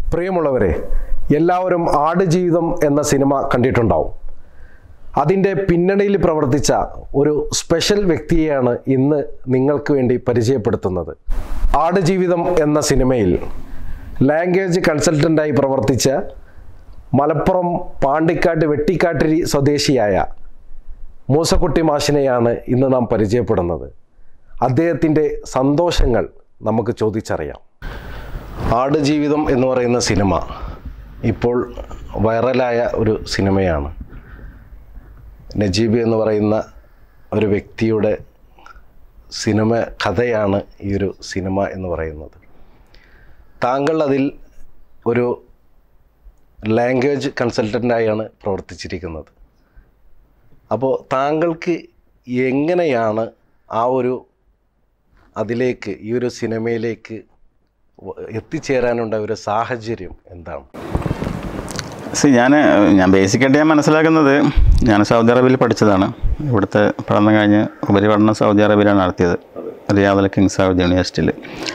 പ്രിയമുള്ളവരെ എല്ലാവരും ആടുജീവിതം എന്ന സിനിമ കണ്ടിട്ടുണ്ടാവും അതിൻ്റെ പിന്നണിയിൽ പ്രവർത്തിച്ച ഒരു സ്പെഷ്യൽ വ്യക്തിയെയാണ് ഇന്ന് നിങ്ങൾക്ക് വേണ്ടി പരിചയപ്പെടുത്തുന്നത് ആടുജീവിതം എന്ന സിനിമയിൽ ലാംഗ്വേജ് കൺസൾട്ടൻ്റായി പ്രവർത്തിച്ച മലപ്പുറം പാണ്ടിക്കാട്ട് വെട്ടിക്കാട്ടിരി സ്വദേശിയായ മൂസക്കുട്ടി മാഷിനെയാണ് ഇന്ന് നാം പരിചയപ്പെടുന്നത് അദ്ദേഹത്തിൻ്റെ സന്തോഷങ്ങൾ നമുക്ക് ചോദിച്ചറിയാം ആടുജീവിതം എന്ന് പറയുന്ന സിനിമ ഇപ്പോൾ വൈറലായ ഒരു സിനിമയാണ് നജീബ് എന്ന് പറയുന്ന ഒരു വ്യക്തിയുടെ സിനിമ കഥയാണ് ഈ ഒരു സിനിമ എന്ന് പറയുന്നത് താങ്കൾ അതിൽ ഒരു ലാംഗ്വേജ് കൺസൾട്ടൻ്റായാണ് പ്രവർത്തിച്ചിരിക്കുന്നത് അപ്പോൾ താങ്കൾക്ക് എങ്ങനെയാണ് ആ ഒരു അതിലേക്ക് ഈ ഒരു സിനിമയിലേക്ക് വ- എത്തിച്ചേരാനുണ്ടായ ഒരു സാഹചര്യം എന്താണ് സി ഞാൻ ഞാൻ ബേസിക്കായിട്ട് ഞാൻ മനസ്സിലാക്കുന്നത് ഞാൻ സൗദി അറേബ്യയിൽ പഠിച്ചതാണ് ഇവിടുത്തെ പഠനം കഴിഞ്ഞ് ഉപരിപഠനം സൗദി അറേബ്യയിലാണ് നടത്തിയത് റിയാദൽ കിങ് സൗദി യൂണിവേഴ്സിറ്റിയിൽ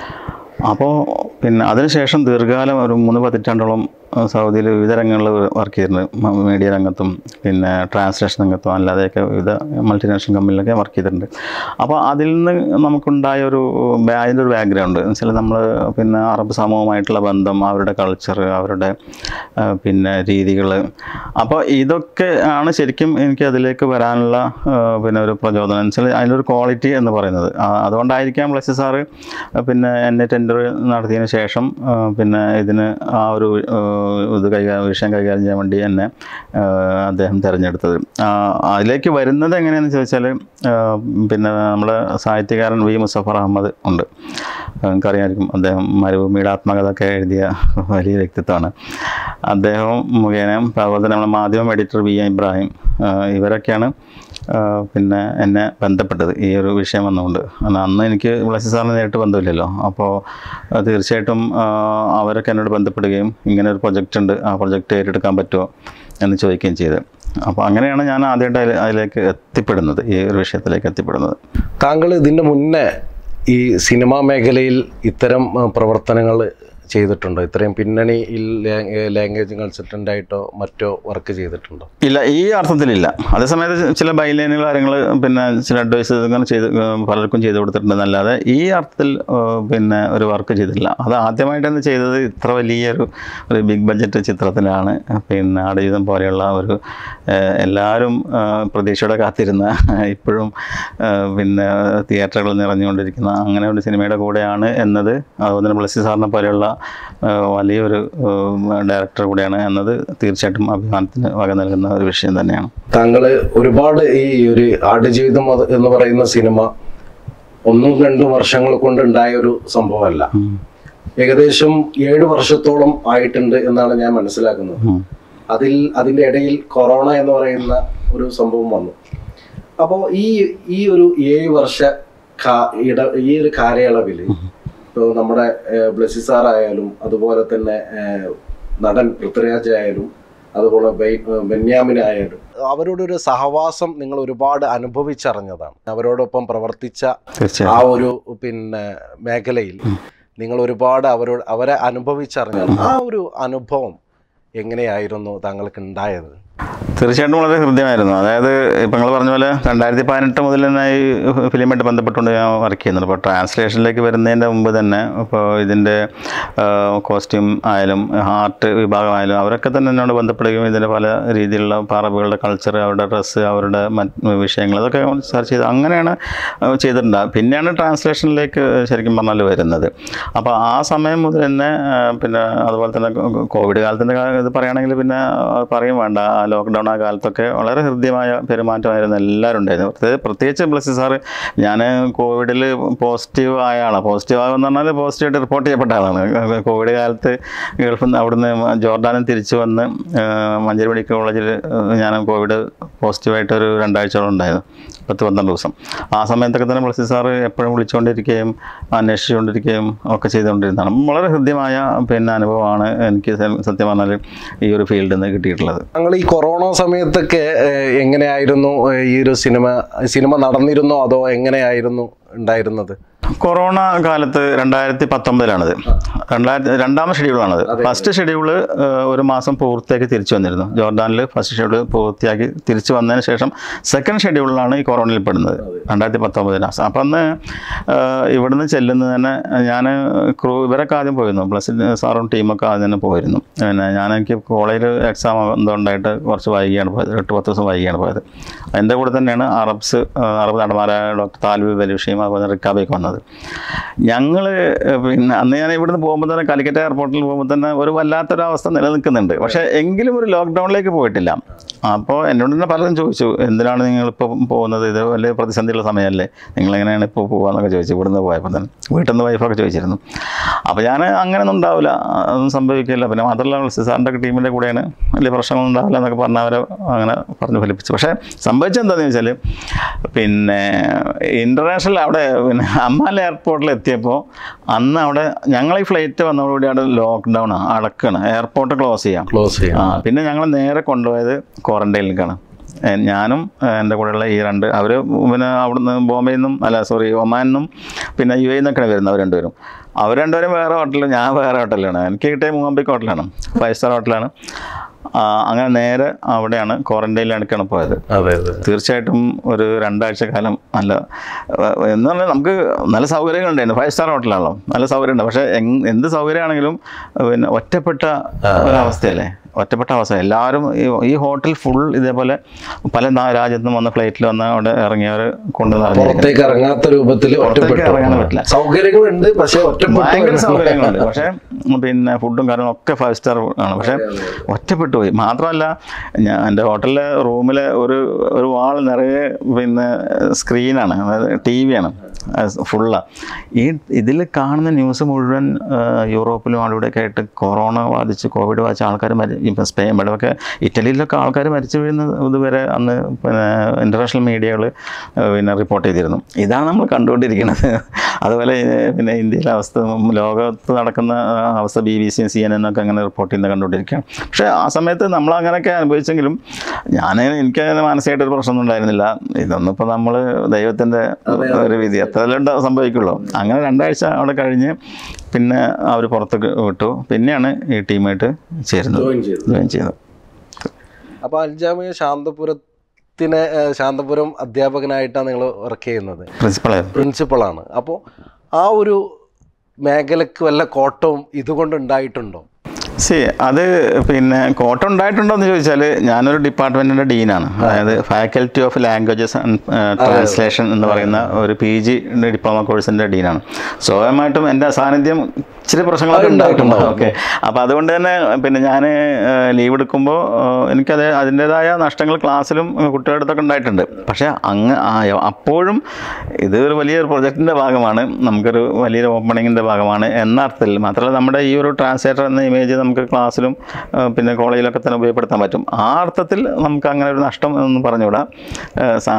അപ്പോൾ പിന്നെ അതിനുശേഷം ദീർഘകാലം ഒരു മൂന്ന് പതിറ്റാണ്ടോളം അഹ് സൗദിയിൽ വിവിധ രംഗങ്ങളിൽ വർക്ക് ചെയ്തിട്ടുണ്ട് മ- മീഡിയ രംഗത്തും പിന്നെ ട്രാൻസ്ലേഷൻ രംഗത്തും അല്ലാതെയൊക്കെ വിവിധ മൾട്ടിനാഷണൽ കമ്പനിയിലൊക്കെ വർക്ക് ചെയ്തിട്ടുണ്ട് അപ്പോൾ അതിൽ നിന്ന് നമുക്കുണ്ടായ ഒരു ബാ- അതിൻ്റെ ഒരു ബാക്ക്ഗ്രൗണ്ട് എന്ന് വെച്ചാൽ നമ്മൾ പിന്നെ അറബ് സമൂഹമായിട്ടുള്ള ബന്ധം അവരുടെ കൾച്ചർ അവരുടെ ആ, പിന്നെ രീതികൾ അപ്പോൾ ഇതൊക്കെ ആണ് ശരിക്കും എനിക്ക് അതിലേക്ക് വരാനുള്ള ആ, പിന്നെ ഒരു പ്രചോദനം എന്ന് വെച്ചാൽ അതിനൊരു ക്വാളിറ്റി എന്ന് പറയുന്നത് ആ, അതുകൊണ്ടായിരിക്കാം ബ്ലസ് സാറ് പിന്നെ എന്നെ ടെൻഡർ നടത്തിയതിന് ശേഷം ആ, പിന്നെ ഇതിന് ആ ഒരു ആ, ഇത് കൈകാര്യം വിഷയം കൈകാര്യം ചെയ്യാൻ വേണ്ടി എന്നെ ആ, അദ്ദേഹം തിരഞ്ഞെടുത്തത് ആ, അതിലേക്ക് വരുന്നത് എങ്ങനെയാണെന്ന് ചോദിച്ചാൽ ആ, പിന്നെ നമ്മുടെ സാഹിത്യകാരൻ വി മുസഫർ അഹമ്മദ് ഉണ്ട് നിങ്ങൾക്കറിയാമായിരിക്കും അദ്ദേഹം മരുഭൂമിയുടെ ആത്മകഥ ഒക്കെ എഴുതിയ വലിയ വ്യക്തിത്വമാണ് അദ്ദേഹം മുഖേന അതുപോലെ തന്നെ നമ്മുടെ മാധ്യമം എഡിറ്റർ വി എ ഇബ്രാഹിം ആ, ഇവരൊക്കെയാണ് ആ, പിന്നെ എന്നെ ബന്ധപ്പെട്ടത് ഈ ഒരു വിഷയം വന്നുകൊണ്ട് കാരണം അന്ന് എനിക്ക് ബ്ലസി സാറിന് നേരിട്ട് ബന്ധമില്ലല്ലോ അപ്പോൾ ആ, തീർച്ചയായിട്ടും ആ, അവരൊക്കെ എന്നോട് ബന്ധപ്പെടുകയും ഇങ്ങനെ ഒരു പ്രൊജക്റ്റ് ഉണ്ട് ആ പ്രൊജക്റ്റ് ഏറ്റെടുക്കാൻ പറ്റുമോ എന്ന് ചോദിക്കുകയും ചെയ്ത് അപ്പോൾ അങ്ങനെയാണ് ഞാൻ ആദ്യമായിട്ട് അതിൽ അതിലേക്ക് എത്തിപ്പെടുന്നത് ഈ ഒരു വിഷയത്തിലേക്ക് എത്തിപ്പെടുന്നത് താങ്കൾ ഇതിൻ്റെ മുന്നേ ഈ സിനിമാ മേഖലയിൽ ഇത്തരം പ്രവർത്തനങ്ങൾ ചെയ്തിട്ടുണ്ടോ ഇത്രയും പിന്നണിയിൽ ലാംഗ്വേജ് കൺസൾട്ടൻ്റായിട്ടോ മറ്റോ വർക്ക് ചെയ്തിട്ടുണ്ടോ ഇല്ല ഈ അർത്ഥത്തിലില്ല അതേസമയത്ത് ചില ബൈലൈനുകൾ കാര്യങ്ങൾ പിന്നെ ചില അഡ്വൈസ് ഇങ്ങനെ ചെയ്ത് ഏഹ് പലർക്കും ചെയ്ത് കൊടുത്തിട്ടുണ്ടെന്നല്ലാതെ ഈ അർത്ഥത്തിൽ ഏഹ് പിന്നെ ഒരു വർക്ക് ചെയ്തിട്ടില്ല അത് ആദ്യമായിട്ടാണ് ചെയ്തത് ഇത്ര വലിയൊരു ഒരു ബിഗ് ബഡ്ജറ്റ് ചിത്രത്തിലാണ് പിന്നെ ആടുജീവിതം പോലെയുള്ള ഒരു ഏഹ് എല്ലാവരും ഏഹ് പ്രതീക്ഷയോടെ കാത്തിരുന്ന ഇപ്പോഴും ഏഹ് പിന്നെ തിയേറ്ററുകൾ നിറഞ്ഞുകൊണ്ടിരിക്കുന്ന അങ്ങനെ ഒരു സിനിമയുടെ കൂടെയാണ് എന്നത് അതുപോലെ തന്നെ ബ്ലസ്സി സാറിനെ പോലെയുള്ള ഏഹ് വലിയൊരു ഏഹ് ഡയറക്ടർ കൂടെയാണ് എന്നത് തീർച്ചയായിട്ടും അഭിമാനത്തിന് വക നൽകുന്ന ഒരു വിഷയം തന്നെയാണ് താങ്കൾ ഒരുപാട് ഈ ഒരു ആടുജീവിതം അത് എന്ന് പറയുന്ന സിനിമ ഒന്നും രണ്ടും വർഷങ്ങൾ കൊണ്ട് ഉണ്ടായ ഒരു സംഭവമല്ല ഏകദേശം ഏഴ് വർഷത്തോളം ആയിട്ടുണ്ട് എന്നാണ് ഞാൻ മനസ്സിലാക്കുന്നത് ഉം. അതിൽ അതിൻ്റെ ഇടയിൽ കൊറോണ എന്ന് പറയുന്ന ഒരു സംഭവം വന്നു അപ്പോൾ ഈ ഈ ഒരു ഏഴ് വർഷ കാ- ഇട ഈ ഒരു കാലയളവിൽ ഇപ്പോൾ നമ്മുടെ ഏഹ്, ബ്ലസി സാറായാലും അതുപോലെ തന്നെ ഏഹ്, നടൻ പൃഥ്വിരാജ് ആയാലും അതുപോലെ ബൈ- ഏഹ്, ബെന്യാമിനായാലും അവരുടെ ഒരു സഹവാസം നിങ്ങൾ ഒരുപാട് അനുഭവിച്ചറിഞ്ഞതാണ് അവരോടൊപ്പം പ്രവർത്തിച്ച തീർച്ചയായും ആ ഒരു പിന്നെ മേഖലയിൽ നിങ്ങൾ ഒരുപാട് അവരോട് അവരെ അനുഭവിച്ചറിഞ്ഞാണ് ആ ഒരു അനുഭവം എങ്ങനെയായിരുന്നു താങ്കൾക്ക് ഉണ്ടായത് തീർച്ചയായിട്ടും വളരെ ഹൃദ്യമായിരുന്നു അതായത് ഇപ്പം നിങ്ങൾ പറഞ്ഞ പോലെ രണ്ടായിരത്തി പതിനെട്ട് മുതൽ തന്നെ ഈ ഫിലിമായിട്ട് ബന്ധപ്പെട്ടുകൊണ്ട് ഞാൻ വർക്ക് ചെയ്യുന്നുണ്ട് അപ്പോൾ ട്രാൻസ്ലേഷനിലേക്ക് വരുന്നതിൻ്റെ മുമ്പ് തന്നെ ഇപ്പോൾ ഇതിൻ്റെ കോസ്റ്റ്യൂം ആയാലും ആർട്ട് വിഭാഗമായാലും അവരൊക്കെ തന്നെ എന്നോട് ബന്ധപ്പെടുകയും ഇതിൻ്റെ പല രീതിയിലുള്ള പാറബുകളുടെ കൾച്ചർ അവരുടെ ഡ്രസ്സ് അവരുടെ മറ്റ് വിഷയങ്ങൾ അതൊക്കെ സെർച്ച് ചെയ്ത് അങ്ങനെയാണ് ഏഹ് ചെയ്തിട്ടുണ്ട് പിന്നെയാണ് ട്രാൻസ്ലേഷനിലേക്ക് ശരിക്കും പറഞ്ഞാൽ വരുന്നത് അപ്പോൾ ആ സമയം മുതൽ തന്നെ ഏഹ് പിന്നെ അതുപോലെ തന്നെ കോ- കോവിഡ് കാലത്തിൻ്റെ കാ- ഇത് പറയുകയാണെങ്കിൽ പിന്നെ ആ, പറയും വേണ്ട ആ ലോക്ക്ഡൗൺ ആ കാലത്തൊക്കെ വളരെ ഹൃദ്യമായ പെരുമാറ്റമായിരുന്നു എല്ലാവരും ഉണ്ടായിരുന്നു പ്രത്യേക- പ്രത്യേകിച്ച് ബ്ലസ്സി സാറ് ഞാൻ കോവിഡിൽ പോസിറ്റീവ് ആയ ആളാണ് പോസിറ്റീവ് ആകുമെന്ന് പറഞ്ഞാൽ പോസിറ്റീവായിട്ട് റിപ്പോർട്ട് ചെയ്യപ്പെട്ട ആളാണ് കോവിഡ് കാലത്ത് ഗൾഫിൽ നിന്ന് അവിടുന്ന് ജോർഡാനിൽ തിരിച്ചു വന്ന് ആ, മഞ്ചേരി മെഡിക്കൽ കോളേജിൽ ഞാൻ കോവിഡ് പോസിറ്റീവായിട്ട് ഒരു രണ്ടാഴ്ചയോളം ഉണ്ടായിരുന്നു പത്ത് പന്ത്രണ്ട് ദിവസം ആ സമയത്തൊക്കെ തന്നെ ബ്ലസ്സി സാറ് എപ്പോഴും വിളിച്ചുകൊണ്ടിരിക്കുകയും അന്വേഷിച്ചുകൊണ്ടിരിക്കുകയും ഒക്കെ ചെയ്തുകൊണ്ടിരുന്നതാണ് വളരെ ഹൃദ്യമായ പിന്നെ അനുഭവമാണ് എനിക്ക് സ- സത്യം പറഞ്ഞാൽ ഈ ഒരു ഫീൽഡിൽ നിന്ന് കിട്ടിയിട്ടുള്ളത് താങ്കൾ ഈ കൊറോണ സമയത്തൊക്കെ ഏഹ്, എങ്ങനെയായിരുന്നു ഏഹ്, ഈ ഒരു സിനിമ സിനിമ നടന്നിരുന്നോ അതോ എങ്ങനെയായിരുന്നു ഉണ്ടായിരുന്നത് കൊറോണ കാലത്ത് രണ്ടായിരത്തി പത്തൊമ്പതിലാണത് രണ്ടായിരത്തി രണ്ടാമത്തെ ഷെഡ്യൂളാണത് ഫസ്റ്റ് ഷെഡ്യൂള് ഒരു മാസം പൂർത്തിയാക്കി തിരിച്ചു വന്നിരുന്നു ജോർദാനിൽ ഫസ്റ്റ് ഷെഡ്യൂൾ പൂർത്തിയാക്കി തിരിച്ചു വന്നതിന് ശേഷം സെക്കൻഡ് ഷെഡ്യൂളിലാണ് ഈ കൊറോണയിൽ പെടുന്നത് രണ്ടായിരത്തി പത്തൊമ്പതിന് അപ്പം അന്ന് ഏഹ്, ഇവിടുന്ന് ചെല്ലുന്നത് തന്നെ ഞാൻ ക്രൂ ഇവരൊക്കെ ആദ്യം പോയിരുന്നു പ്ലസ് സാറും ടീമൊക്കെ ആദ്യം തന്നെ പോയിരുന്നു പിന്നെ ഞാൻ എനിക്ക് കോളേജിൽ എക്സാം എന്തോ ഉണ്ടായിട്ട് കുറച്ച് വൈകിയാണ് പോയത് എട്ട് പത്ത് ദിവസം വൈകിയാണ് പോയത് എൻ്റെ കൂടെ തന്നെയാണ് അറബ്സ് ഏഹ്, അറബ് നടന്മാരായ ഡോക്ടർ താൽബി ബലൂഷിയും അതുപോലെ റിക്കാബയൊക്കെ വന്നത് ഞങ്ങൾ പിന്നെ അന്ന് ഞാൻ ഇവിടുന്ന് പോകുമ്പോൾ തന്നെ കാലിക്കറ്റ് എയർപോർട്ടിൽ പോകുമ്പോൾ തന്നെ ഒരു വല്ലാത്തൊരു അവസ്ഥ നിലനിൽക്കുന്നുണ്ട് പക്ഷേ എങ്കിലും ഒരു ലോക്ക്ഡൗണിലേക്ക് പോയിട്ടില്ല അപ്പോൾ എന്നോട് തന്നെ പലരും ചോദിച്ചു എന്തിനാണ് നിങ്ങളിപ്പോൾ പോകുന്നത് ഇത് വലിയ പ്രതിസന്ധിയുള്ള സമയമല്ലേ നിങ്ങളെങ്ങനെയാണ് ഇപ്പോൾ പോകാമെന്നൊക്കെ ചോദിച്ചു ഇവിടുന്ന് പോയപ്പോൾ തന്നെ വീട്ടിൽ നിന്ന് വൈഫൊക്കെ ചോദിച്ചിരുന്നു അപ്പോൾ ഞാൻ അങ്ങനെയൊന്നും ഉണ്ടാവില്ല അതൊന്നും സംഭവിക്കില്ല പിന്നെ മാത്രമല്ല സാറിൻ്റെ ടീമിൻ്റെ കൂടെയാണ് വലിയ പ്രശ്നങ്ങളൊന്നും ഉണ്ടാവില്ല എന്നൊക്കെ പറഞ്ഞ് അവരെ അങ്ങനെ പറഞ്ഞു ഫലിപ്പിച്ചു പക്ഷേ സംഭവിച്ചത് എന്താണെന്ന് വെച്ചാൽ പിന്നെ ഇൻ്റർനാഷണൽ അവിടെ പിന്നെ അമ്മാല എയർപോർട്ടിൽ എത്തിയപ്പോൾ അന്ന് അവിടെ ഞങ്ങൾ ഈ ഫ്ലൈറ്റ് വന്നതോടുകൂടി അവിടെ ലോക്ക്ഡൗൺ ആണ് അടക്കാണ് എയർപോർട്ട് ക്ലോസ് ചെയ്യാം ക്ലോസ് ചെയ്യാം ആ പിന്നെ ഞങ്ങൾ നേരെ കൊണ്ടുപോയത് ക്വാറന്റൈനിലേക്കാണ് ഏ, ഞാനും ഏ, എൻ്റെ കൂടെയുള്ള ഈ രണ്ട് അവർ പിന്നെ അവിടുന്ന് ബോംബെയിൽ നിന്നും അല്ല സോറി ഒമാനിൽ നിന്നും പിന്നെ യു എ നിന്നൊക്കെയാണ് വരുന്നത് അവർ രണ്ടുപേരും അവർ രണ്ടുപേരും വേറെ ഹോട്ടലിൽ ഞാൻ വേറെ ഹോട്ടലിലാണ് എനിക്ക് കിട്ടിയ മൂവമ്പിക്ക് ഹോട്ടലാണ് ഫൈവ് സ്റ്റാർ ഹോട്ടലാണ് ആ, അങ്ങനെ നേരെ അവിടെയാണ് ക്വാറന്റൈനിലാണ് പോയത് അതെ അതെ തീർച്ചയായിട്ടും ഒരു രണ്ടാഴ്ച കാലം നല്ല ഏഹ്, എന്ന് പറഞ്ഞാൽ നമുക്ക് നല്ല സൗകര്യങ്ങളുണ്ടായിരുന്നു ഫൈവ് സ്റ്റാർ ഹോട്ടലാണല്ലോ നല്ല സൗകര്യമുണ്ട് പക്ഷേ എങ്- എന്ത് സൗകര്യമാണെങ്കിലും ഏഹ്, പിന്നെ ഒറ്റപ്പെട്ട ഒരവസ്ഥയല്ലേ ഒറ്റപ്പെട്ട അവസ്ഥ എല്ലാവരും ഈ ഈ ഹോട്ടൽ ഫുൾ ഇതേപോലെ പല നാ- രാജ്യത്തു നിന്നും വന്ന ഫ്ലൈറ്റിൽ വന്ന് അവിടെ ഇറങ്ങിയവർ കൊണ്ടു നടന്നിരിക്കുന്നത് പുറത്തേക്ക് ഇറങ്ങാത്ത രൂപത്തിൽ പുറത്തേക്ക് ഇറങ്ങാൻ പറ്റില്ല. ഒറ്റപ്പെട്ടു സൗകര്യങ്ങളുണ്ട് പക്ഷെ ഭയങ്കര ഒറ്റപ്പെട്ടു സൗകര്യങ്ങളുണ്ട് പക്ഷേ പിന്നെ ഫുഡും കാര്യങ്ങളും ഒക്കെ ഫൈവ് സ്റ്റാർ ആണ് പക്ഷേ ഒറ്റപ്പെട്ടു പോയി മാത്രമല്ല ഞാൻ എൻ്റെ ഹോട്ടലിലെ റൂമിലെ ഒരു ഒരു വാൾ നിറയെ പിന്നെ സ്ക്രീനാണ് അതായത് ടി വിയാണ് ഫുള്ളാണ് ഈ ഇതിൽ കാണുന്ന ന്യൂസ് മുഴുവൻ ആ, യൂറോപ്പിലും അവിടെയൊക്കെ ആയിട്ട് കൊറോണ ബാധിച്ച് കോവിഡ് ബാധിച്ച ആൾക്കാർ മരി ഇപ്പം സ്പെയിൻ ഇവിടെയൊക്കെ ഇറ്റലിയിലൊക്കെ ആൾക്കാർ മരിച്ചു വീഴുന്നത് ഇതുവരെ അന്ന് പിന്നെ ഇൻ്റർനാഷണൽ മീഡിയകൾ പിന്നെ റിപ്പോർട്ട് ചെയ്തിരുന്നു ഇതാണ് നമ്മൾ കണ്ടുകൊണ്ടിരിക്കുന്നത് അതുപോലെ ഏഹ്, പിന്നെ ഇന്ത്യയിലെ അവസ്ഥ ഉം, ലോകത്ത് നടക്കുന്ന ആ, അവസ്ഥ ബി ബി സിയും സി എൻ എന്നൊക്കെ അങ്ങനെ റിപ്പോർട്ട് ചെയ്യുന്നത് കണ്ടുകൊണ്ടിരിക്കുകയാണ് പക്ഷേ ആ സമയത്ത് നമ്മൾ അങ്ങനെയൊക്കെ അനുഭവിച്ചെങ്കിലും ഞാൻ എനിക്ക് അങ്ങനെ മാനസികമായിട്ടൊരു പ്രശ്നമൊന്നും ഉണ്ടായിരുന്നില്ല ഇതൊന്നും ഇപ്പോൾ നമ്മൾ ദൈവത്തിൻ്റെ ഒരു വിധി അത്രയല്ലേ ഉണ്ടാ സംഭവിക്കുള്ളൂ അങ്ങനെ രണ്ടാഴ്ച അവിടെ കഴിഞ്ഞ് പിന്നെ അവർ പുറത്തേക്ക് വിട്ടു പിന്നെയാണ് ഈ ടീമായിട്ട് ചേരുന്നത് ജോയിൻ ചെയ്തു ജോയിൻ ചെയ്തത് അപ്പൊ അൽജാമിയ ശാന്തപുരത്തിനെ ഏഹ്, ശാന്തപുരം അധ്യാപകനായിട്ടാണ് നിങ്ങൾ വർക്ക് ചെയ്യുന്നത് പ്രിൻസിപ്പളായിരുന്നു പ്രിൻസിപ്പളാണ് അപ്പോൾ ആ ഒരു മേഖലക്ക് വല്ല കോട്ടവും ഇതുകൊണ്ട് ഉണ്ടായിട്ടുണ്ടോ സി അത് പിന്നെ കോട്ടം ഉണ്ടായിട്ടുണ്ടോ എന്ന് ചോദിച്ചാൽ ഞാനൊരു ഡിപ്പാർട്ട്മെൻറ്റിൻ്റെ ഡീനാണ് അതായത് faculty of languages and translation എന്ന് പറയുന്ന ഒരു പി ജി ഡിപ്ലോമ കോഴ്സിൻ്റെ ഡീനാണ് സ്വാഭാവികമായിട്ടും എൻ്റെ സാന്നിധ്യം ഇച്ചിരി പ്രശ്നങ്ങളൊക്കെ ഉണ്ടായിട്ടുണ്ട് ഓക്കെ അപ്പോൾ അതുകൊണ്ട് തന്നെ പിന്നെ ഞാൻ ലീവ് എടുക്കുമ്പോൾ എനിക്കത് അതിൻ്റേതായ നഷ്ടങ്ങൾ ക്ലാസ്സിലും കുട്ടികളുടെ അടുത്തൊക്കെ ഉണ്ടായിട്ടുണ്ട് പക്ഷേ അങ്ങ് ആ- അപ്പോഴും ഇത് ഒരു വലിയൊരു പ്രൊജക്റ്റിൻ്റെ ഭാഗമാണ് നമുക്കൊരു വലിയൊരു ഓപ്പണിങ്ങിൻ്റെ ഭാഗമാണ് എന്ന അർത്ഥത്തിൽ മാത്രമല്ല നമ്മുടെ ഈ ഒരു ട്രാൻസ്ലേറ്റർ എന്ന ഇമേജ് നമുക്ക് ക്ലാസ്സിലും ആ, പിന്നെ കോളേജിലൊക്കെ തന്നെ ഉപയോഗപ്പെടുത്താൻ പറ്റും ആ അർത്ഥത്തിൽ നമുക്ക് അങ്ങനെ ഒരു നഷ്ടം എന്ന് പറഞ്ഞുകൂടാ ആ, സാ-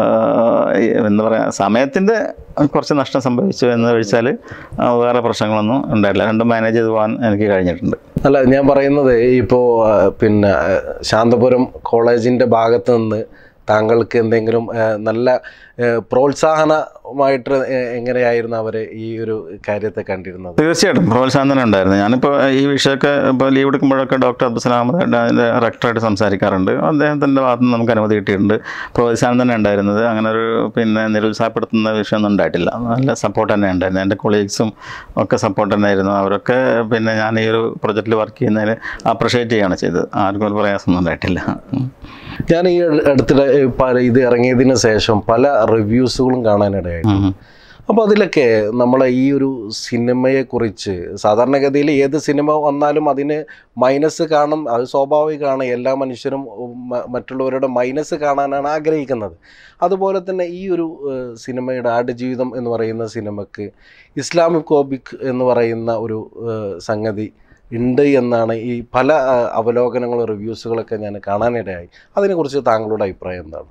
ഈ എന്താ പറയുക സമയത്തിൻ്റെ കുറച്ച് നഷ്ടം സംഭവിച്ചു എന്ന് വെച്ചാൽ വേറെ പ്രശ്നങ്ങളൊന്നും ഉണ്ടായിട്ടില്ല രണ്ടും മാനേജ് ചെയ്ത് പോകാൻ എനിക്ക് കഴിഞ്ഞിട്ടുണ്ട് അല്ല ഞാൻ പറയുന്നത് ഇപ്പോൾ പിന്നെ ആ, ശാന്തപുരം കോളേജിൻ്റെ ഭാഗത്ത് നിന്ന് താങ്കൾക്ക് എന്തെങ്കിലും ആ, നല്ല ആ, പ്രോത്സാഹനമായിട്ട് എ- എങ്ങനെയായിരുന്നു അവർ ഈ ഒരു കാര്യത്തെ കണ്ടിരുന്നത് തീർച്ചയായിട്ടും പ്രോത്സാഹനം തന്നെ ഉണ്ടായിരുന്നു ഞാനിപ്പോൾ ഈ വിഷയമൊക്കെ ഇപ്പോൾ ലീവ് എടുക്കുമ്പോഴൊക്കെ ഡോക്ടർ അബ്ദുസലാം അഹമ്മദ് അതിൻ്റെ റെക്ടറായിട്ട് സംസാരിക്കാറുണ്ട് അദ്ദേഹത്തിൻ്റെ ഭാഗത്ത് നിന്ന് നമുക്ക് അനുമതി കിട്ടിയിട്ടുണ്ട് പ്രോത്സാഹനം തന്നെ ഉണ്ടായിരുന്നത് അങ്ങനെ ഒരു പിന്നെ നിരുത്സാഹപ്പെടുത്തുന്ന വിഷയമൊന്നും ഉണ്ടായിട്ടില്ല നല്ല സപ്പോർട്ട് തന്നെ ഉണ്ടായിരുന്നു എൻ്റെ കൊളീഗ്സും ഒക്കെ സപ്പോർട്ട് തന്നെ ആയിരുന്നു അവരൊക്കെ പിന്നെ ഞാൻ ഈ ഒരു പ്രൊജക്റ്റിൽ വർക്ക് ചെയ്യുന്നതിന് അപ്രിഷ്യേറ്റ് ചെയ്യുകയാണ് ചെയ്തത് ആർക്കും ഒരു പ്രയാസമൊന്നും ഉണ്ടായിട്ടില്ല ഉം. ഞാൻ ഈ അടുത്തിടെ ഏ, പല ഇത് ഇറങ്ങിയതിന് ശേഷം പല റിവ്യൂസുകളും കാണാനിടയായി ഉം. അപ്പോൾ അതിലൊക്കെ നമ്മളെ ഈ ഒരു സിനിമയെക്കുറിച്ച് സാധാരണഗതിയിൽ ഏത് സിനിമ വന്നാലും അതിന് മൈനസ് കാണും അത് സ്വാഭാവികമാണ് എല്ലാ മനുഷ്യരും ഉം, മ- മറ്റുള്ളവരുടെ മൈനസ് കാണാനാണ് ആഗ്രഹിക്കുന്നത് അതുപോലെ തന്നെ ഈ ഒരു ഏഹ്, സിനിമയുടെ ആടുജീവിതം എന്ന് പറയുന്ന സിനിമക്ക് ഇസ്ലാമിക് കോബിക് എന്ന് പറയുന്ന ഒരു ഏഹ്, സംഗതി ഉണ്ട് എന്നാണ് ഈ പല ആ, അവലോകനങ്ങളും റിവ്യൂസുകളൊക്കെ ഞാൻ കാണാനിടയായി അതിനെക്കുറിച്ച് താങ്കളുടെ അഭിപ്രായം എന്താണ്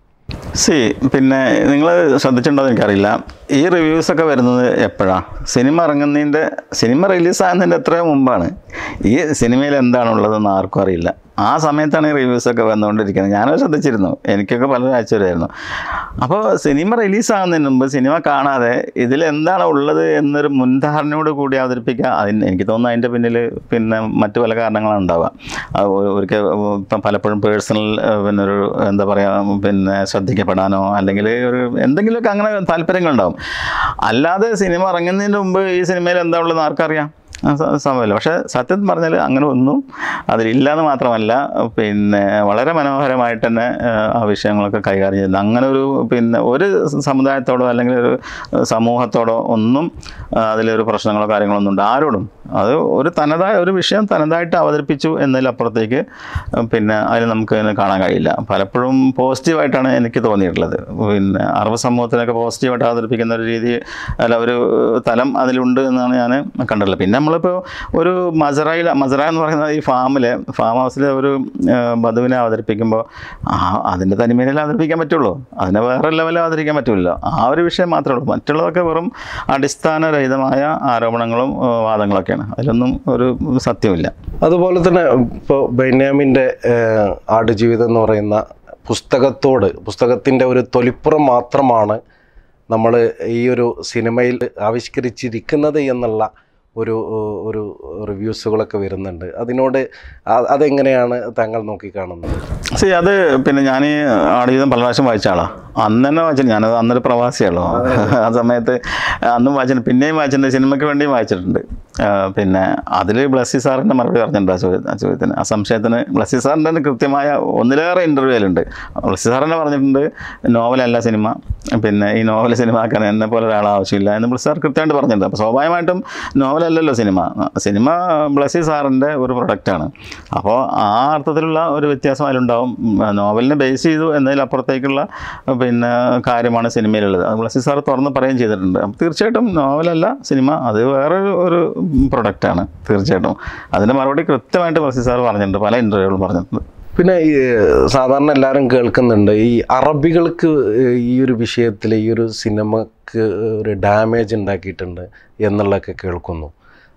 സി പിന്നെ നിങ്ങൾ ശ്രദ്ധിച്ചിട്ടുണ്ടോ എന്ന് എനിക്കറിയില്ല ഈ റിവ്യൂസൊക്കെ വരുന്നത് എപ്പോഴാണ് സിനിമ ഇറങ്ങുന്നതിൻ്റെ സിനിമ റിലീസാകുന്നതിൻ്റെ എത്രയോ മുമ്പാണ് ഈ സിനിമയിൽ എന്താണുള്ളതെന്ന് ആർക്കും അറിയില്ല ആ സമയത്താണ് ഈ റിവ്യൂസൊക്കെ വന്നുകൊണ്ടിരിക്കുന്നത് ഞാനത് ശ്രദ്ധിച്ചിരുന്നു എനിക്കൊക്കെ പലരും അയച്ചു വരുമായിരുന്നു അപ്പോൾ സിനിമ റിലീസാകുന്നതിന് മുമ്പ് സിനിമ കാണാതെ ഇതിൽ എന്താണ് ഉള്ളത് എന്നൊരു മുൻധാരണയോട് കൂടി അവതരിപ്പിക്കുക അതിന് എനിക്ക് തോന്നുന്നു അതിൻ്റെ പിന്നിൽ പിന്നെ മറ്റു പല കാരണങ്ങളാണ് ഉണ്ടാവുക അത് ഒ- ഒരിക്കൽ ഇപ്പം പലപ്പോഴും പേഴ്സണൽ പിന്നെ ഒരു എന്താ പറയുക പിന്നെ ശ്രദ്ധിക്കപ്പെടാനോ അല്ലെങ്കിൽ ഒരു എന്തെങ്കിലുമൊക്കെ അങ്ങനെ താല്പര്യങ്ങളുണ്ടാവും അല്ലാതെ സിനിമ ഇറങ്ങുന്നതിന് മുമ്പ് ഈ സിനിമയിൽ എന്താ ഉള്ളത് ആർക്കറിയാം ആ സ- സംഭവമില്ല പക്ഷേ സത്യം പറഞ്ഞാൽ അങ്ങനെ ഒന്നും അതിലില്ലാന്ന് മാത്രമല്ല പിന്നെ വളരെ മനോഹരമായിട്ട് തന്നെ ആ, ആ വിഷയങ്ങളൊക്കെ കൈകാര്യം ചെയ്യുന്നത് അങ്ങനെ ഒരു പിന്നെ ഒരു സമുദായത്തോടോ അല്ലെങ്കിൽ ഒരു സമൂഹത്തോടോ ഒന്നും ആ, അതിലൊരു പ്രശ്നങ്ങളോ കാര്യങ്ങളോ ഒന്നും ഉണ്ട് ആരോടും അത് ഒരു തനതായ ഒരു വിഷയം തനതായിട്ട് അവതരിപ്പിച്ചു എന്നതിലപ്പുറത്തേക്ക് പിന്നെ അതിൽ നമുക്ക് അതിനെ കാണാൻ കഴിയില്ല പലപ്പോഴും പോസിറ്റീവായിട്ടാണ് എനിക്ക് തോന്നിയിട്ടുള്ളത് പിന്നെ അറബ് സമൂഹത്തിനൊക്കെ പോസിറ്റീവായിട്ട് അവതരിപ്പിക്കുന്ന ഒരു രീതി അല്ല ഒരു തലം അതിലുണ്ട് എന്നാണ് ഞാൻ കണ്ടിട്ടുള്ളത് പിന്നെ നമ്മളിപ്പോൾ ഒരു മസറയിൽ മസറ എന്ന് പറയുന്ന ഈ ഫാമിലെ ഫാം ഹൗസിലെ ഒരു ആ, ബധുവിനെ അവതരിപ്പിക്കുമ്പോൾ ആ അതിൻ്റെ തനിമയിലേ അവതരിപ്പിക്കാൻ പറ്റുള്ളൂ അതിനെ വേറെ ലെവലിൽ അവതരിക്കാൻ പറ്റില്ല ആ ഒരു വിഷയം മാത്രമേ ഉള്ളൂ മറ്റുള്ളതൊക്കെ വെറും അടിസ്ഥാനരഹിതമായ ആരോപണങ്ങളും ആ, വാദങ്ങളൊക്കെയാണ് അതിലൊന്നും ഒരു സത്യമില്ല അതുപോലെ തന്നെ ഇപ്പോൾ ബെന്യാമിൻ്റെ ഏഹ്, ആടുജീവിതം എന്ന് പറയുന്ന പുസ്തകത്തോട് പുസ്തകത്തിൻ്റെ ഒരു തൊലിപ്പുറം മാത്രമാണ് നമ്മൾ ഈ ഒരു സിനിമയിൽ ആവിഷ്കരിച്ചിരിക്കുന്നത് എന്നുള്ള ഒരു ഒരു റിവ്യൂസുകളൊക്കെ വരുന്നുണ്ട് അതിനോട് അ- അതെങ്ങനെയാണ് താങ്കൾ നോക്കിക്കാണുന്നത് സി അത് പിന്നെ ഞാൻ ഈ ആടുജീവിതം പല പ്രാവശ്യം വായിച്ച ആളാണ് അന്ന് തന്നെ വായിച്ചിട്ടുണ്ട് ഞാനത് അന്നൊരു പ്രവാസിയാണല്ലോ ആ സമയത്ത് അന്നും വായിച്ചിട്ടുണ്ട് പിന്നെയും വായിച്ചിട്ടുണ്ട് സിനിമയ്ക്ക് വേണ്ടിയും വായിച്ചിട്ടുണ്ട് ആ, പിന്നെ അതിൽ ബ്ലസ്സി സാറിൻ്റെ മറുപടി പറഞ്ഞിട്ടുണ്ട് ആ ചോദ്യ ആ ചോദ്യത്തിന് ആ സംശയത്തിന് ബ്ലസ്സി സാറിൻ്റെ തന്നെ കൃത്യമായ ഒന്നിലേറെ ഇൻ്റർവ്യൂലുണ്ട് ബ്ലസ്സി സാർ തന്നെ പറഞ്ഞിട്ടുണ്ട് നോവലല്ല സിനിമ പിന്നെ ഈ നോവൽ സിനിമ ആക്കാൻ എന്നെ പോലെ ഒരാൾ ആവശ്യമില്ല എന്ന് ബ്ലസ്സി സാർ കൃത്യമായിട്ട് പറഞ്ഞിട്ടുണ്ട് അപ്പോൾ സ്വാഭാവികമായിട്ടും നോവലല്ലല്ലോ സിനിമ സിനിമ ബ്ലസ്സി സാറിൻ്റെ ഒരു പ്രൊഡക്റ്റാണ് അപ്പോൾ ആ അർത്ഥത്തിലുള്ള ഒരു വ്യത്യാസം അതിലുണ്ടാവും ഉം, നോവലിനെ ബേസ് ചെയ്തു എന്നതിലപ്പുറത്തേക്കുള്ള പിന്നെ കാര്യമാണ് സിനിമയിലുള്ളത് അത് ബ്ലസ്സി സാർ തുറന്ന് പറയുകയും ചെയ്തിട്ടുണ്ട് അപ്പോൾ തീർച്ചയായിട്ടും നോവലല്ല സിനിമ അത് വേറൊരു ഒരു പ്രൊഡക്റ്റാണ് തീർച്ചയായിട്ടും അതിൻ്റെ മറുപടി കൃത്യമായിട്ട് ബ്ലസ്സി സാർ പറഞ്ഞിട്ടുണ്ട് പല ഇൻ്റർവ്യൂകളും പറഞ്ഞിട്ടുണ്ട് പിന്നെ ഈ സാധാരണ എല്ലാവരും കേൾക്കുന്നുണ്ട് ഈ അറബികൾക്ക് ഈ ഒരു വിഷയത്തിൽ ഈ ഒരു സിനിമക്ക് ഒരു ഡാമേജ് ഉണ്ടാക്കിയിട്ടുണ്ട് എന്നുള്ളതൊക്കെ കേൾക്കുന്നു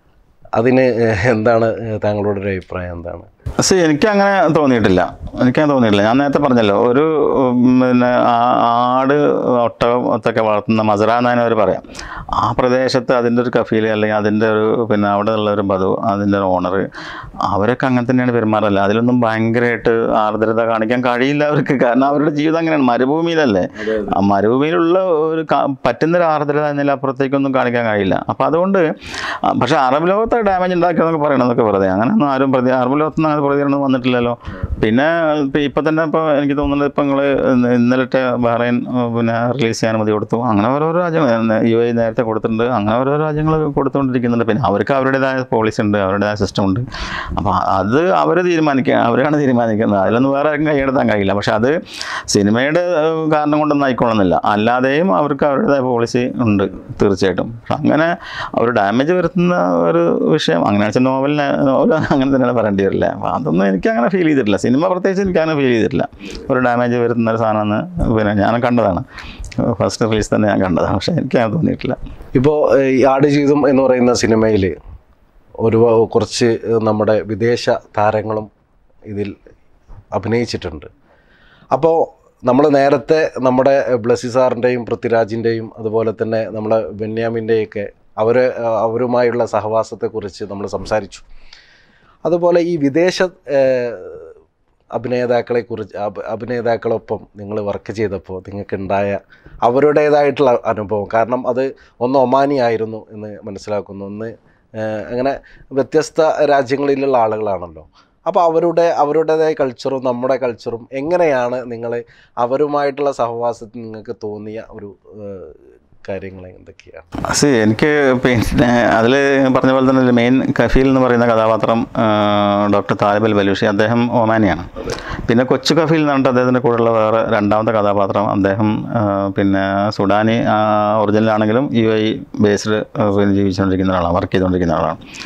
അതിന് എന്താണ് താങ്കളുടെ ഒരു അഭിപ്രായം എന്താണ് സി എനിക്ക് അങ്ങനെ തോന്നിയിട്ടില്ല എനിക്കങ്ങനെ തോന്നിയിട്ടില്ല ഞാൻ നേരത്തെ പറഞ്ഞല്ലോ ഒരു ഉം, പിന്നെ ആ- ആട് ഒട്ടകം ഒക്കെ വളർത്തുന്ന മസറ എന്നതിനെ അവർ പറയാം ആ പ്രദേശത്ത് അതിൻ്റെ ഒരു കഫീൽ അല്ലെങ്കിൽ അതിൻ്റെ ഒരു പിന്നെ അവിടെ ഉള്ള ഒരു ബധു അതിൻ്റെ ഒരു ഓണർ അവരൊക്കെ അങ്ങനെ തന്നെയാണ് പെരുമാറല്ല അതിലൊന്നും ഭയങ്കരമായിട്ട് ആർദ്രത കാണിക്കാൻ കഴിയില്ല അവർക്ക് കാരണം അവരുടെ ജീവിതം അങ്ങനെയാണ് മരുഭൂമിയിലല്ലേ ആ മരുഭൂമിയിലുള്ള ഒരു ക- പറ്റുന്നൊരു ആർദ്രത എന്നതിൽ അപ്പുറത്തേക്കൊന്നും കാണിക്കാൻ കഴിയില്ല അപ്പോൾ അതുകൊണ്ട് ആ, പക്ഷേ അറബ് ലോകത്തെ ഡാമേജ് ഉണ്ടാക്കിയെന്നൊക്കെ പറയണതൊക്കെ വെറുതെ അങ്ങനെയൊന്നും ആരും പ്രതി അറബ് ലോകത്തൊന്നും അങ്ങനെ പ്രതികരണം വന്നിട്ടില്ലല്ലോ പിന്നെ ഇപ്പം ഇപ്പം തന്നെ ഇപ്പോൾ എനിക്ക് തോന്നുന്നത് ഇപ്പം നിങ്ങൾ ഇന്നലത്തെ ബഹ്റൈൻ ഏഹ്, പിന്നെ റിലീസ് ചെയ്യാൻ അനുമതി കൊടുത്തു അങ്ങനെ ഓരോരോ രാജ്യങ്ങൾ യു എ നേരത്തെ കൊടുത്തിട്ടുണ്ട് അങ്ങനെ ഓരോ രാജ്യങ്ങൾ കൊടുത്തുകൊണ്ടിരിക്കുന്നുണ്ട് പിന്നെ അവർക്ക് അവരുടേതായ പോളിസി ഉണ്ട് അവരുടേതായ സിസ്റ്റം ഉണ്ട് അപ്പോൾ അത് അവർ തീരുമാനിക്കുക അവരാണ് തീരുമാനിക്കുന്നത് അതിലൊന്നും വേറെ ആർക്കും കൈയെടുത്താൻ കഴിയില്ല പക്ഷെ അത് സിനിമയുടെ ഏഹ്, കാരണം കൊണ്ടൊന്നും ആയിക്കോളുന്നില്ല അല്ലാതെയും അവർക്ക് അവരുടേതായ പോളിസി ഉണ്ട് തീർച്ചയായിട്ടും പക്ഷെ അങ്ങനെ അവർ ഡാമേജ് വരുത്തുന്ന ഒരു വിഷയം അങ്ങനെ വെച്ചാൽ നോവലിന് നോവൽ അങ്ങനെ തന്നെയാണ് പറയേണ്ടി വരില്ല അപ്പോൾ അതൊന്നും എനിക്ക് അങ്ങനെ ഫീൽ ചെയ്തിട്ടില്ല സിനിമ പ്രത്യേകിച്ച് എനിക്ക് അങ്ങനെ ഫീൽ ചെയ്തിട്ടില്ല ഒരു ഡാമേജ് വരുത്തുന്ന ഒരു സാധനമെന്ന് പിന്നെ ഞാൻ കണ്ടതാണ് ഫസ്റ്റ് റിലീസ് തന്നെ ഞാൻ കണ്ടതാണ് പക്ഷേ എനിക്ക് അങ്ങനെ തോന്നിയിട്ടില്ല ഇപ്പോൾ ഈ ആടുജീവിതം എന്ന് പറയുന്ന സിനിമയിൽ ഒരു കുറച്ച് നമ്മുടെ വിദേശ താരങ്ങളും ഇതിൽ അഭിനയിച്ചിട്ടുണ്ട് അപ്പോൾ നമ്മൾ നേരത്തെ നമ്മുടെ ബ്ലസി സാറിൻ്റെയും പൃഥ്വിരാജിൻ്റെയും അതുപോലെ തന്നെ നമ്മളെ ബെന്യാമിൻ്റെയൊക്കെ അവർ അവരുമായുള്ള സഹവാസത്തെക്കുറിച്ച് നമ്മൾ സംസാരിച്ചു അതുപോലെ ഈ വിദേശ ഏഹ്, അഭിനേതാക്കളെ കുറിച്ച് അഭ- അഭിനേതാക്കളൊപ്പം നിങ്ങൾ വർക്ക് ചെയ്തപ്പോൾ നിങ്ങൾക്ക് ഉണ്ടായ അവരുടേതായിട്ടുള്ള അനുഭവം കാരണം അത് ഒന്ന് ഒമാനി ആയിരുന്നു എന്ന് മനസ്സിലാക്കുന്നു ഒന്ന് ഏഹ്, അങ്ങനെ വ്യത്യസ്ത രാജ്യങ്ങളിലുള്ള ആളുകളാണല്ലോ അപ്പോൾ അവരുടെ അവരുടേതായ കൾച്ചറും നമ്മുടെ കൾച്ചറും എങ്ങനെയാണ് നിങ്ങൾ അവരുമായിട്ടുള്ള സഹവാസത്തിൽ നിങ്ങൾക്ക് തോന്നിയ ഒരു ഏഹ്, കാര്യങ്ങൾ എന്തൊക്കെയാണ് സി എനിക്ക് പിന്നെ അതിൽ പറഞ്ഞ പോലെ തന്നെ മെയിൻ കഫീൽ എന്ന് പറയുന്ന കഥാപാത്രം ഡോക്ടർ താലിബ് അൽ ബലൂഷി അദ്ദേഹം ഒമാനിയാണ് പിന്നെ കൊച്ചു കഫീൽ എന്ന് പറഞ്ഞിട്ട് അദ്ദേഹത്തിൻ്റെ കൂടെയുള്ള വേറെ രണ്ടാമത്തെ കഥാപാത്രം അദ്ദേഹം ആ, പിന്നെ സുഡാനി ഒറിജിനൽ ആണെങ്കിലും യു ഐ ബേസ്ഡ് പിന്നെ ജീവിച്ചുകൊണ്ടിരിക്കുന്ന ഒരാളാണ് വർക്ക് ചെയ്തുകൊണ്ടിരിക്കുന്ന ആളാണ്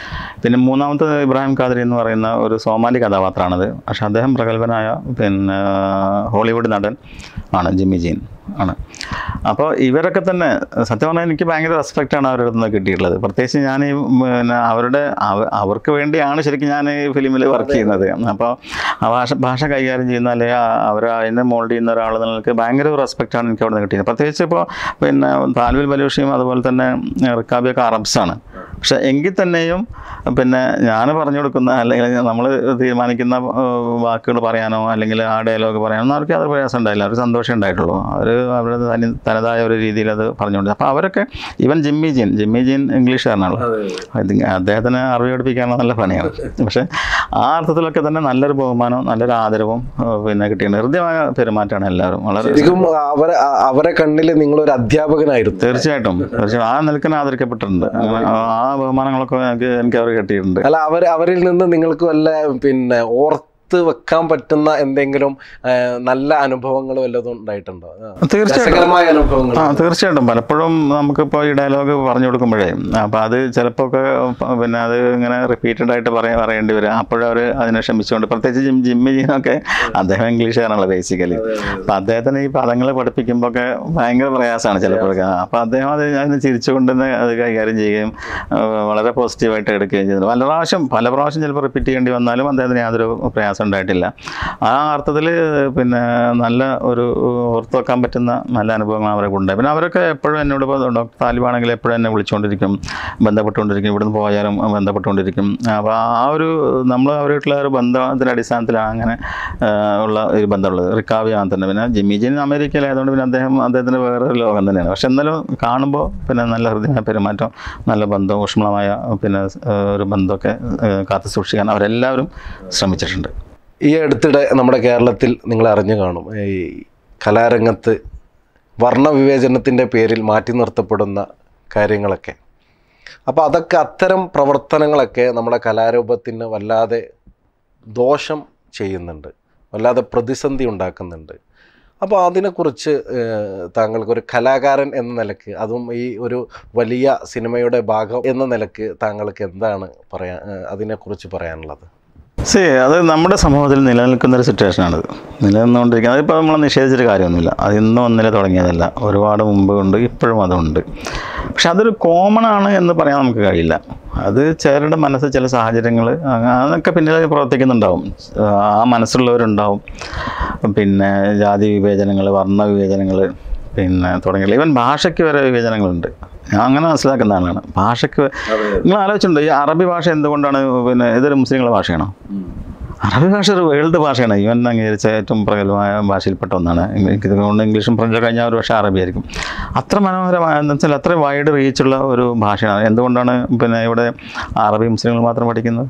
പിന്നെ മൂന്നാമത്തെ ഇബ്രാഹിം ഖാദരി എന്ന് പറയുന്ന ഒരു സോമാലി കഥാപാത്രമാണത് പക്ഷെ അദ്ദേഹം പ്രഗത്ഭനായ പിന്നെ ഹോളിവുഡ് നടൻ ആണ് ജിമ്മി ജീൻ ആണ് അപ്പോൾ ഇവരൊക്കെ തന്നെ സത്യം പറഞ്ഞാൽ എനിക്ക് ഭയങ്കര റെസ്പെക്റ്റാണ് അവരുടെ അടുത്ത് നിന്ന് കിട്ടിയിട്ടുള്ളത് പ്രത്യേകിച്ച് ഞാൻ ഈ പിന്നെ അവരുടെ അവ- അവർക്ക് വേണ്ടിയാണ് ശരിക്കും ഞാൻ ഈ ഫിലിമിൽ വർക്ക് ചെയ്യുന്നത് അപ്പോൾ ആ ഭാഷ ഭാഷ കൈകാര്യം ചെയ്യുന്ന അല്ലെങ്കിൽ അവർ അതിനെ മോൾഡ് ചെയ്യുന്ന ഒരാൾ നിങ്ങൾക്ക് ഭയങ്കര റെസ്പെക്റ്റാണ് എനിക്ക് അവിടെ നിന്ന് കിട്ടിയത് പ്രത്യേകിച്ച് ഇപ്പോൾ പിന്നെ താൽവിൽ ബലൂഷിയും അതുപോലെ തന്നെ റിക്കാബിയൊക്കെ അറബ്സാണ് പക്ഷെ എങ്കിൽ തന്നെയും പിന്നെ ഞാൻ പറഞ്ഞു കൊടുക്കുന്ന അല്ലെങ്കിൽ നമ്മൾ തീരുമാനിക്കുന്ന വാക്കുകൾ പറയാനോ അല്ലെങ്കിൽ ആ ഡയലോഗ് പറയാനോ ഒന്നും അവർക്ക് അത് പ്രയാസം ഉണ്ടായില്ല അവർക്ക് സന്തോഷം ഉണ്ടായിട്ടുള്ളൂ അവർ അവരുടെ തനി തനതായ ഒരു രീതിയിൽ അത് പറഞ്ഞുകൊണ്ട് അപ്പോൾ അവരൊക്കെ even Jimmy Jean Jimmy Jean ഇംഗ്ലീഷുകാരനാണല്ലോ ഇത് അദ്ദേഹത്തിന് അറിവ് പഠിപ്പിക്കാനുള്ള നല്ല പണിയാണ് പക്ഷേ ആ അർത്ഥത്തിലൊക്കെ തന്നെ നല്ലൊരു ബഹുമാനവും നല്ലൊരു ആദരവും ഏഹ് പിന്നെ കിട്ടിയിട്ടുണ്ട് ഹൃദ്യമായ പെരുമാറ്റമാണ് എല്ലാവരും വളരെ ശരിക്കും അവരെ അ- അവരെ കണ്ണിൽ നിങ്ങളൊരു അധ്യാപകനായിരുന്നു തീർച്ചയായിട്ടും തീർച്ചയായും ആ നിലക്കിന് ആദരിക്കപ്പെട്ടിട്ടുണ്ട് അങ്ങനെ ആ ബഹുമാനങ്ങളൊക്കെ എനിക്ക് എനിക്ക് അവർ കിട്ടിയിട്ടുണ്ട് അല്ല അവർ അവരിൽ നിന്ന് നിങ്ങൾക്ക് വല്ല പിന്നെ ഓർത്ത് വെക്കാൻ പറ്റുന്ന എന്തെങ്കിലും ആ, നല്ല അനുഭവങ്ങൾ വല്ലതും ഉണ്ടായിട്ടുണ്ടോ ആ. തീർച്ചയായിട്ടും രസകരമായ അനുഭവങ്ങൾ ആ തീർച്ചയായിട്ടും പലപ്പോഴും നമുക്കിപ്പോൾ ഈ ഡയലോഗ് പറഞ്ഞു കൊടുക്കുമ്പോഴേ അപ്പോൾ അത് ചിലപ്പോൾ ഒക്കെ പിന്നെ അത് ഇങ്ങനെ റിപ്പീറ്റഡ് ആയിട്ട് പറയാൻ പറയേണ്ടി വരും അപ്പോഴവർ അതിനെ ക്ഷമിച്ചുകൊണ്ട് പ്രത്യേകിച്ച് ജിം ജിമ്മി ജീനൊക്കെ അദ്ദേഹം ഇംഗ്ലീഷുകാരാണല്ലോ ബേസിക്കലി അപ്പോൾ അദ്ദേഹത്തിന് ഈ പദങ്ങൾ പഠിപ്പിക്കുമ്പോൾ ഒക്കെ ഭയങ്കര പ്രയാസമാണ് ചിലപ്പോഴൊക്കെ അപ്പോൾ അദ്ദേഹം അത് അതിന് ചിരിച്ചുകൊണ്ട് തന്നെ അത് കൈകാര്യം ചെയ്യുകയും ആ, വളരെ പോസിറ്റീവായിട്ട് എടുക്കുകയും ചെയ്തു പല പ്രാവശ്യം പല പ്രാവശ്യം ചിലപ്പോൾ റിപ്പീറ്റ് ചെയ്യേണ്ടി വന്നാലും അദ്ദേഹത്തിന് യാതൊരു പ്രയാസം ഉണ്ടായിട്ടില്ല ആ അർത്ഥത്തിൽ പിന്നെ നല്ല ഒരു ഓർത്ത് വെക്കാൻ പറ്റുന്ന നല്ല അനുഭവങ്ങൾ അവരൊക്കെ ഉണ്ട് പിന്നെ അവരൊക്കെ എപ്പോഴും എന്നോട് ഇപ്പോൾ ഡോക്ടർ താലിബാണെങ്കിൽ എപ്പോഴും എന്നെ വിളിച്ചുകൊണ്ടിരിക്കും ബന്ധപ്പെട്ടുകൊണ്ടിരിക്കും ഇവിടുന്ന് പോയാലും ബന്ധപ്പെട്ടുകൊണ്ടിരിക്കും അപ്പോൾ ആ ഒരു നമ്മൾ അവരായിട്ടുള്ള ഒരു ബന്ധത്തിൻ്റെ അടിസ്ഥാനത്തിലാണ് അങ്ങനെ ആ, ഉള്ള ഒരു ബന്ധമുള്ളത് റിക്കാവി അങ്ങനെ തന്നെ പിന്നെ ജിമ്മി ജീൻ അമേരിക്കയിലായതുകൊണ്ട് പിന്നെ അദ്ദേഹം അദ്ദേഹത്തിൻ്റെ വേറെ ഒരു ലോകം തന്നെയാണ് പക്ഷെ എന്നാലും കാണുമ്പോൾ പിന്നെ നല്ല ഹൃദയമായ പെരുമാറ്റം നല്ല ബന്ധം ഊഷ്മളമായ പിന്നെ ആ, ഒരു ബന്ധമൊക്കെ ആ, കാത്തു സൂക്ഷിക്കാൻ അവരെല്ലാവരും ശ്രമിച്ചിട്ടുണ്ട് ഈ അടുത്തിടെ നമ്മുടെ കേരളത്തിൽ നിങ്ങൾ അറിഞ്ഞു കാണും ഈ കലാരംഗത്ത് വർണ്ണവിവേചനത്തിൻ്റെ പേരിൽ മാറ്റി നിർത്തപ്പെടുന്ന കാര്യങ്ങളൊക്കെ അപ്പോൾ അതൊക്കെ അത്തരം പ്രവർത്തനങ്ങളൊക്കെ നമ്മുടെ കലാരൂപത്തിന് വല്ലാതെ ദോഷം ചെയ്യുന്നുണ്ട് വല്ലാതെ പ്രതിസന്ധി ഉണ്ടാക്കുന്നുണ്ട് അപ്പോൾ അതിനെക്കുറിച്ച് ഏഹ്, താങ്കൾക്കൊരു കലാകാരൻ എന്ന നിലക്ക് അതും ഈ ഒരു വലിയ സിനിമയുടെ ഭാഗം എന്ന നിലക്ക് താങ്കൾക്ക് എന്താണ് പറയാൻ ഏഹ്, അതിനെക്കുറിച്ച് പറയാനുള്ളത് സി അത് നമ്മുടെ സമൂഹത്തിൽ നിലനിൽക്കുന്ന ഒരു സിറ്റുവേഷനാണിത് നിലനിന്നുകൊണ്ടിരിക്കുന്നത് അതിപ്പോൾ നമ്മൾ നിഷേധിച്ചൊരു കാര്യമൊന്നുമില്ല അത് ഇന്നും ഒന്നിലെ തുടങ്ങിയതല്ല ഒരുപാട് മുമ്പ് ഉണ്ട് ഇപ്പോഴും അതുണ്ട് പക്ഷെ അതൊരു കോമൺ ആണ് എന്ന് പറയാൻ നമുക്ക് കഴിയില്ല അത് ചിലരുടെ മനസ്സിൽ ചില സാഹചര്യങ്ങൾ അതൊക്കെ പിന്നിൽ പ്രവർത്തിക്കുന്നുണ്ടാവും ആ മനസ്സുള്ളവരുണ്ടാവും പിന്നെ ജാതി വിവേചനങ്ങൾ വർണ്ണ വിവേചനങ്ങൾ പിന്നെ തുടങ്ങിയ ഈവൻ ഭാഷയ്ക്ക് വരെ വിവേചനങ്ങളുണ്ട് ഞാൻ അങ്ങനെ മനസ്സിലാക്കുന്ന ആളാണ് ഭാഷയ്ക്ക് നിങ്ങൾ ആലോചിച്ചിട്ടുണ്ടോ ഈ അറബി ഭാഷ എന്തുകൊണ്ടാണ് പിന്നെ ഇതൊരു മുസ്ലിങ്ങളുടെ ഭാഷയാണോ അറബി ഭാഷ ഒരു വേൾഡ് ഭാഷയാണ് യു എൻ അംഗീകരിച്ച ഏറ്റവും പ്രഗത്ഭമായ ഭാഷയിൽപ്പെട്ട ഒന്നാണ് എനിക്ക് തോന്നുന്നു ഇംഗ്ലീഷും ഫ്രഞ്ചും കഴിഞ്ഞാൽ ഒരു പക്ഷേ അറബി ആയിരിക്കും അത്ര മനോഹരമായ എന്ന് വെച്ചാൽ അത്ര വൈഡ് റീച്ചുള്ള ഒരു ഭാഷയാണ് എന്തുകൊണ്ടാണ് പിന്നെ ഇവിടെ അറബി മുസ്ലിങ്ങൾ മാത്രം പഠിക്കുന്നത്